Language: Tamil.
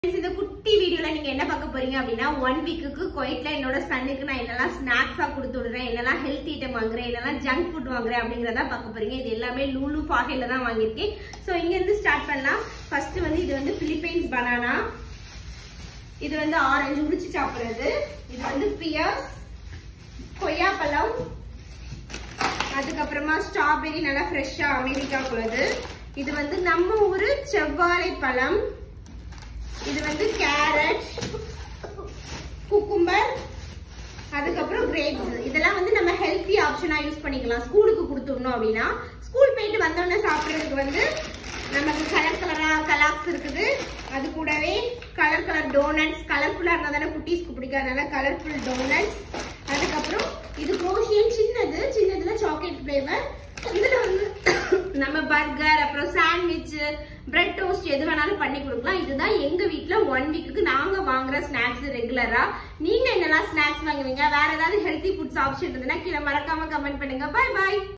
Friends, இந்த குட்டி வீடியோல நீங்க என்ன பார்க்க போறீங்க அப்படின்னா ஒன் வீக்குக்கு குவைட்ல என்னோட சன்னுக்கு நான் என்னெல்லாம் ஸ்நாக்ஸா கொடுத்து விடுறேன் என்னெல்லாம் ஹெல்த் ஐட்டம் வாங்குறேன் என்னெல்லாம் ஜங்க் ஃபுட் வாங்குறேன் அப்படிங்கறத பார்க்க போறீங்க இது எல்லாமே லூலு ஃபாஹேல தான் வாங்கியிருக்கேன் சோ இங்க இருந்து ஸ்டார்ட் பண்ணலாம் ஃபர்ஸ்ட் வந்து இது வந்து பிலிப்பைன்ஸ் பனானா இது வந்து ஆரஞ்சு உடிச்சு சாப்பிடுறது இது வந்து பியர்ஸ் கொய்யாப்பழம் அதுக்கப்புறமா ஸ்ட்ராபெரி நல்லா ஃப்ரெஷ்ஷா அமெரிக்காக்குள்ளது இது வந்து நம்ம ஊரு செவ்வாழை பழம் இது வந்து கேரட் குக்கும்பர் அதுக்கப்புறம் கிரேப்ஸ் இதெல்லாம் வந்து நம்ம ஹெல்த்தி ஆப்ஷனா யூஸ் பண்ணிக்கலாம் ஸ்கூலுக்கு கொடுத்துடணும் அப்படின்னா ஸ்கூல் போயிட்டு வந்தோடனே சாப்பிட்றதுக்கு வந்து நமக்கு கலர் கலரா கலாக்ஸ் இருக்குது அது கூடவே கலர் கலர் டோனட்ஸ் கலர்ஃபுல்லா இருந்தா தானே குட்டீஸ்க்கு பிடிக்காதனால கலர்ஃபுல் டோனட்ஸ் அதுக்கப்புறம் இது குரோஷியன் சின்னது சின்னதுல சாக்லேட் ஃபிளேவர் இதுல வந்து நம்ம பர்கர் அப்புறம் சாண்ட்விச் பிரெட் டோஸ்ட் எது வேணாலும் பண்ணி கொடுக்கலாம் இதுதான் எங்க வீட்ல ஒன் வீக்குக்கு நாங்க வாங்குற ஸ்நாக்ஸ் ரெகுலரா நீங்க என்னெல்லாம் ஸ்நாக்ஸ் வாங்குவீங்க வேற ஏதாவது ஹெல்த்தி ஃபுட்ஸ் ஆப்ஷன் இருந்ததுன்னா கீழே மறக்காம கமெண்ட் பண்ணுங்க பை பாய்